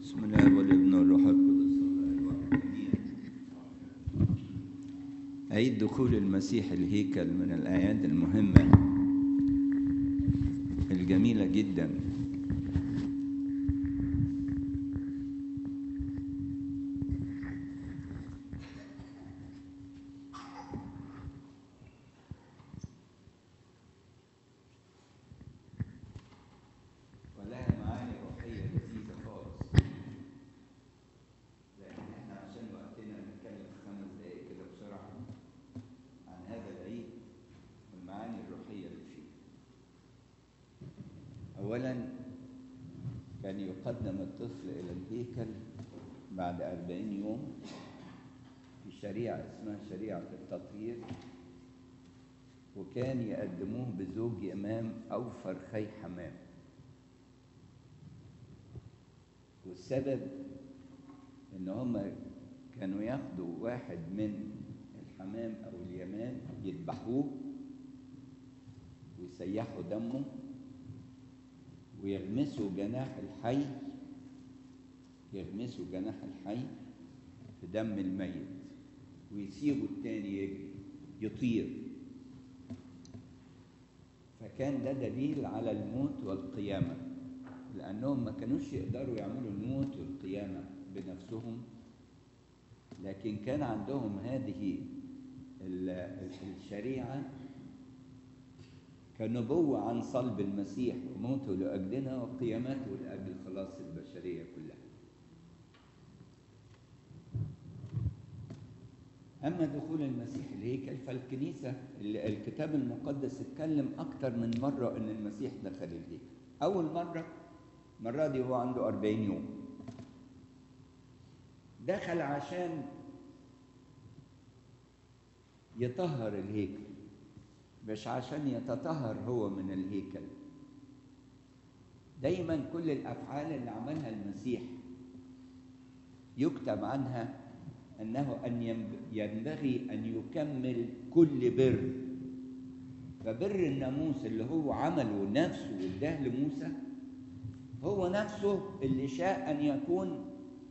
بسم الله والابن والروح القدس الله الواحد امين عيد دخول المسيح الهيكل من الاعياد المهمه الجميله جدا ولها معاني روحيه لذيذه خالص لان احنا عشان وقتنا نتكلم في خمس دقائق كده بسرعه عن هذا العيد والمعاني الروحيه اللي فيه. اولا كان يقدم الطفل الى الهيكل بعد أربعين يوم في شريعه اسمها شريعه التطهير وكان يقدموه بزوج امام او فرخي حمام والسبب ان هم كانوا ياخدوا واحد من الحمام او اليمام يذبحوه ويسيحوا دمه ويغمسوا جناح الحي يغمسوا جناح الحي في دم الميت ويسيبوا التاني يجري يطير فكان ده دليل على الموت والقيامه لأنهم ما كانوش يقدروا يعملوا الموت والقيامة بنفسهم لكن كان عندهم هذه الشريعة كنبوة عن صلب المسيح وموته لأجلنا وقيامته لأجل خلاص البشرية كلها أما دخول المسيح الهيكل فالكنيسة الكتاب المقدس اتكلم أكتر من مرة أن المسيح دخل الهيكل أول مرة المرة دي هو عنده أربعين يوم دخل عشان يطهر الهيكل مش عشان يتطهر هو من الهيكل دايما كل الأفعال اللي عملها المسيح يكتب عنها أنه أن ينبغي أن يكمل كل بر فبر الناموس اللي هو عمله نفسه واداه لموسى هو نفسه اللي شاء ان يكون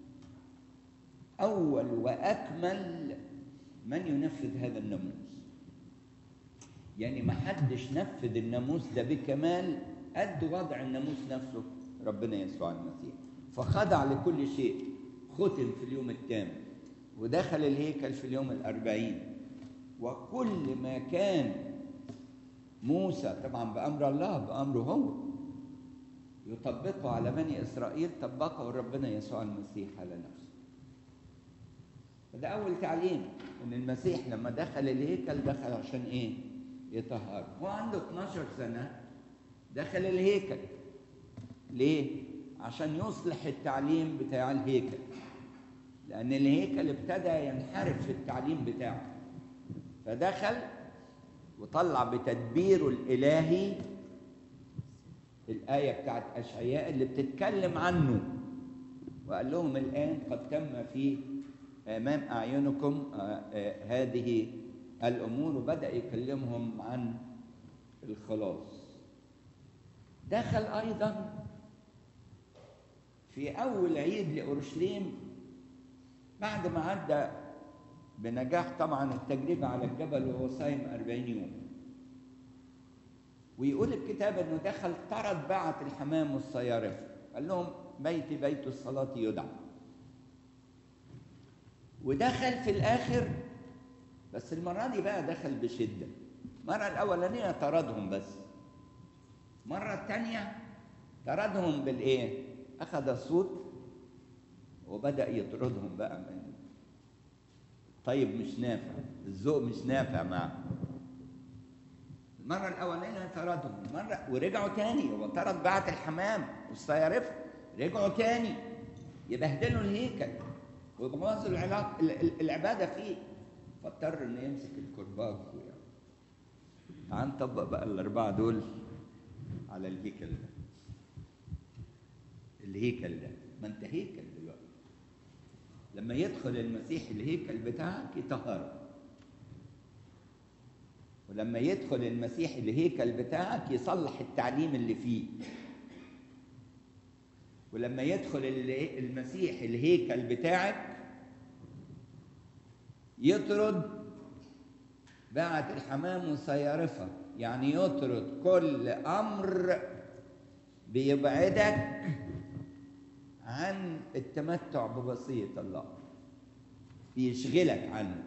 اول واكمل من ينفذ هذا الناموس يعني ما حدش نفذ الناموس ده بكمال قد وضع الناموس نفسه ربنا يسوع المسيح فخضع لكل شيء ختم في اليوم الثامن ودخل الهيكل في اليوم الأربعين وكل ما كان موسى طبعا بأمر الله بأمره هو يطبقه على بني إسرائيل طبقه ربنا يسوع المسيح على نفسه فده أول تعليم إن المسيح لما دخل الهيكل دخل عشان إيه؟ يطهر هو عنده 12 سنة دخل الهيكل ليه؟ عشان يصلح التعليم بتاع الهيكل لأن الهيكل ابتدى ينحرف في التعليم بتاعه فدخل وطلع بتدبيره الإلهي الآية بتاعت أشعياء اللي بتتكلم عنه وقال لهم الآن قد تم في أمام أعينكم هذه الأمور وبدأ يكلمهم عن الخلاص دخل أيضا في أول عيد لأورشليم بعد ما عدى بنجاح طبعا التجربة على الجبل وهو صايم أربعين يوم ويقول الكتاب انه دخل طرد بعت الحمام والصيارف قال لهم بيتي بيت الصلاة يدعى ودخل في الآخر بس المرة دي بقى دخل بشدة المرة الأولانية طردهم بس المرة الثانية طردهم بالإيه؟ أخذ الصوت وبدأ يطردهم بقى من طيب مش نافع الذوق مش نافع معه المرة الأولانية طردهم مرة ورجعوا تاني هو طرد بعت الحمام والصيارفة رجعوا تاني يبهدلوا الهيكل ويبوظوا العلاقة العبادة فيه فاضطر إنه يمسك الكرباج تعال نطبق بقى الأربعة دول على الهيكل ده الهيكل ده ما أنت هيكل دلوقتي لما يدخل المسيح الهيكل بتاعك يطهرك ولما يدخل المسيح الهيكل بتاعك يصلح التعليم اللي فيه ولما يدخل ال- المسيح الهيكل بتاعك يطرد باعة الحمام وصيارفة يعني يطرد كل أمر بيبعدك عن التمتع بوصية الله بيشغلك عنه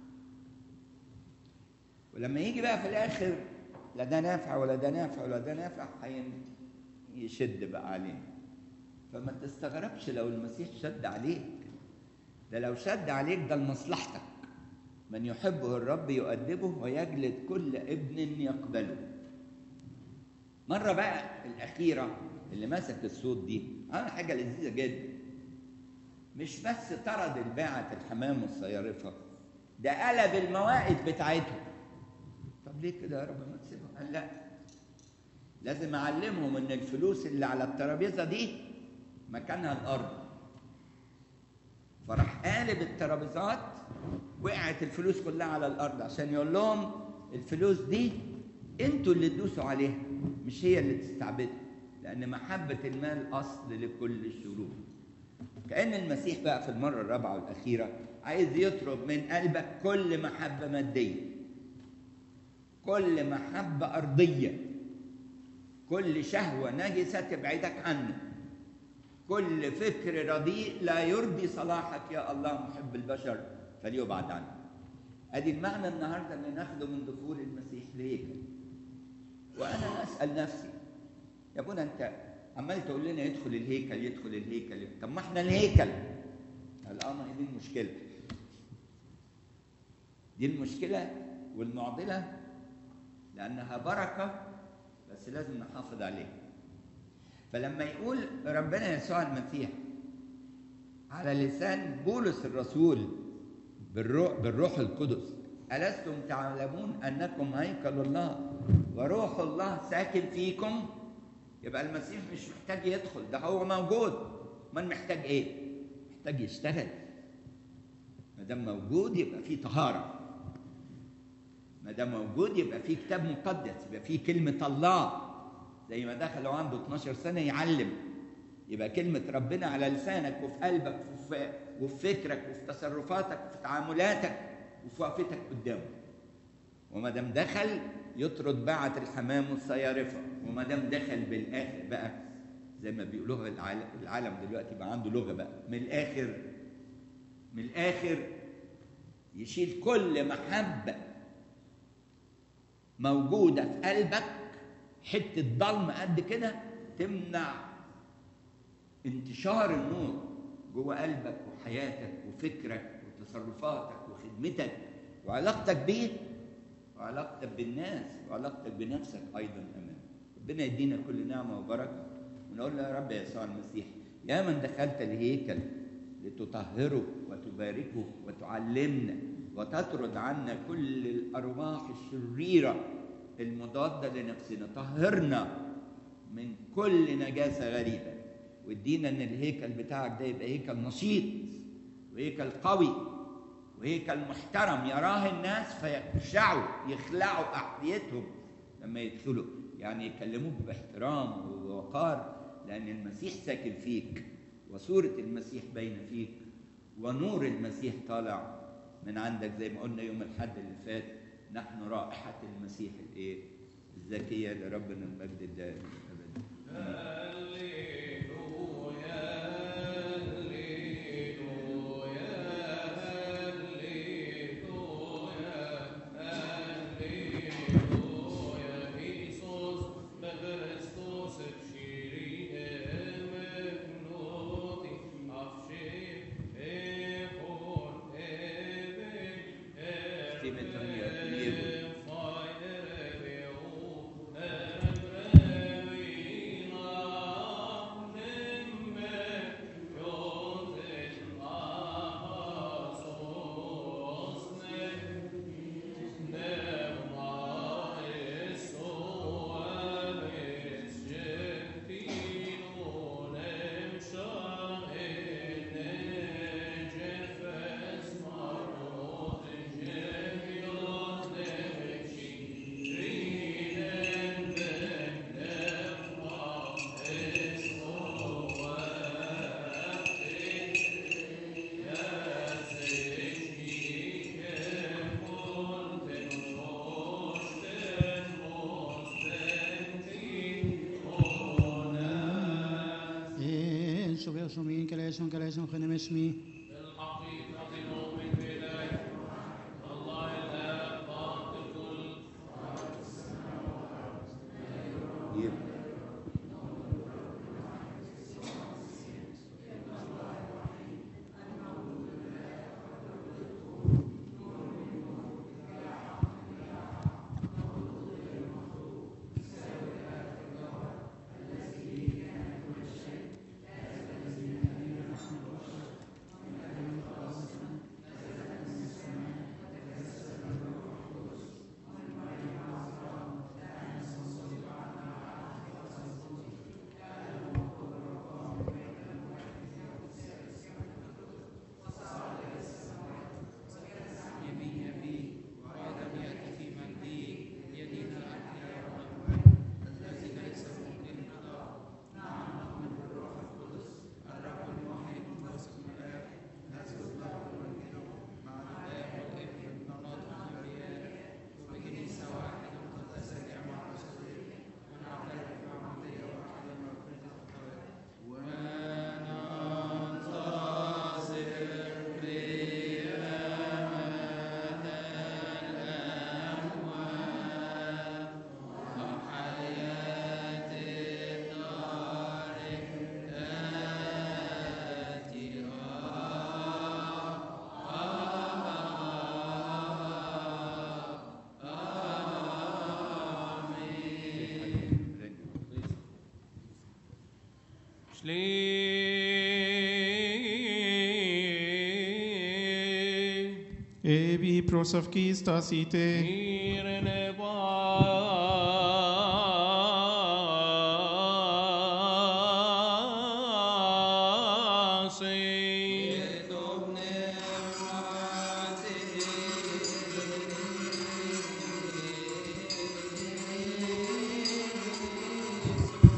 ولما يجي بقى في الآخر لا ده نافع ولا ده نافع ولا ده نافع هين- يشد بقى علينا فما تستغربش لو المسيح شد عليك ده لو شد عليك ده لمصلحتك من يحبه الرب يؤدبه ويجلد كل ابن يقبله مرة بقى الأخيرة اللي مسك الصوت دي عمل حاجة لذيذة جدا مش بس طرد الباعة الحمام والصيارفة ده قلب الموائد بتاعتهم طب ليه كده يا رب ما تسيبهم؟ قال لا لازم أعلمهم إن الفلوس اللي على الترابيزة دي مكانها الأرض فراح قالب الترابيزات وقعت الفلوس كلها على الارض عشان يقول لهم الفلوس دي انتوا اللي تدوسوا عليها مش هي اللي تستعبدها لان محبه المال اصل لكل الشرور كان المسيح بقى في المره الرابعه والاخيره عايز يطلب من قلبك كل محبه ماديه كل محبه ارضيه كل شهوه نجسه تبعدك عنه كل فكر رديء لا يرضي صلاحك يا الله محب البشر فليبعد عنه ادي المعنى النهارده اللي ناخده من دخول المسيح لهيكل وانا اسال نفسي يا ابونا انت عمال تقول لنا يدخل الهيكل يدخل الهيكل طب ما احنا الهيكل قال اه ما هي دي المشكله دي المشكله والمعضله لانها بركه بس لازم نحافظ عليها فلما يقول ربنا يسوع المسيح على لسان بولس الرسول بالروح, بالروح القدس ألستم تعلمون أنكم هيكل الله وروح الله ساكن فيكم يبقى المسيح مش محتاج يدخل ده هو موجود من محتاج ايه محتاج يشتغل ما دام موجود يبقى فيه طهاره ما دام موجود يبقى فيه كتاب مقدس يبقى فيه كلمه الله زي ما دخل وعنده 12 سنه يعلم يبقى كلمه ربنا على لسانك وفي قلبك وفي, وفي فكرك وفي تصرفاتك وفي تعاملاتك وفي وقفتك قدامه وما دام دخل يطرد بعة الحمام والصيارفة وما دام دخل بالآخر بقى زي ما بيقولوها العالم, العالم دلوقتي بقى عنده لغة بقى من الآخر من الآخر يشيل كل محبة موجودة في قلبك حتة ضلمة قد كده تمنع انتشار النور جوه قلبك وحياتك وفكرك وتصرفاتك وخدمتك وعلاقتك بيه وعلاقتك بالناس وعلاقتك بنفسك ايضا امام ربنا يدينا كل نعمه وبركه ونقول له يا رب يا يسوع المسيح يا من دخلت الهيكل لتطهره وتباركه وتعلمنا وتطرد عنا كل الارواح الشريره المضاده لنفسنا طهرنا من كل نجاسه غريبه وادينا ان الهيكل بتاعك ده يبقى هيكل نشيط وهيكل قوي وهيكل محترم يراه الناس فيخشعوا يخلعوا احذيتهم لما يدخلوا يعني يكلموك باحترام ووقار لان المسيح ساكن فيك وصوره المسيح باينه فيك ونور المسيح طالع من عندك زي ما قلنا يوم الحد اللي فات نحن رائحه المسيح الايه الزكيه لربنا المجد الدائم الابدي ويصومين كلايسون كلايسون خنم اسمي بالحقيقة نؤمن بإله الله الآب ضابط الكل يبقى يبي يبي وآدم يأتي في مجده يدين الأرض يا رب الذي ليس ممكن رضاه نعم نؤمن بالروح القدس الرب الوحيد واثق من الآب نسجد له ونؤمن مع الآب والابن والناطق الأنبياء وبكنيسة واحدة مقدسة جامعة رسولية ونعترف بمعمودية واحدة مغفرة الخطايا وننتظر قيامة الأموات وحياة الدار Slik Ebi prosavkista site, Irene basi